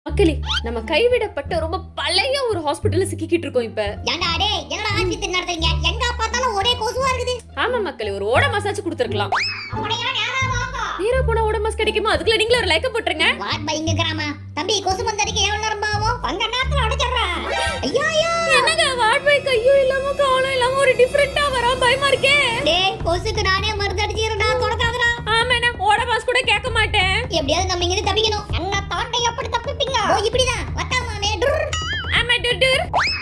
மக்களே நம்ம கைவிடப்பட்ட ரொம்ப பழைய ஒரு ஹாஸ்பிட்டல்ல சிக்கிக்கிட்டு இருக்கோம் இப்ப ஏன்டா டேய் என்னடா ஆஸ்பத்திரி நடத்துறீங்க எங்க பார்த்தாலும் ஒரே கொசுவா இருக்குது ஆமா மக்களே ஒரு ஓட மசாஜ் கொடுத்துருக்கலாம் அப்படியா நேரா வாங்க நேரா போனா ஓட மாஸ் கிடைக்குமா அதுக்குள்ள நீங்களும் ஒரு லைக்க போட்டுருங்க வாட் பைங்க கிராம தம்பி கொசு மந்தடிக்க எவ்வளவு நேரம் ஆகும் பங்க நேரத்துல அடிச்சிடுறேன் ஐயோ ஐயோ என்னங்க வாட் பை கையோ இல்லாம காலம் இல்லாம ஒரு டிஃபரெண்டா வரா பயமா இருக்கே டேய் கொசுக்கு நானே மருந்து அடிச்சிடுறா தொடக்காதடா ஆமாண்ணா ஓட மாஸ் கூட கேட்க மாட்டேன் எப்படியாவது நம்ம இங்க தப்பிக்கணும் என்ன தாண்டி எப்படி தப்பிப்பீங்க ஓ இப்படிதான் வட்டாமானே டுர் ஆமா டுர்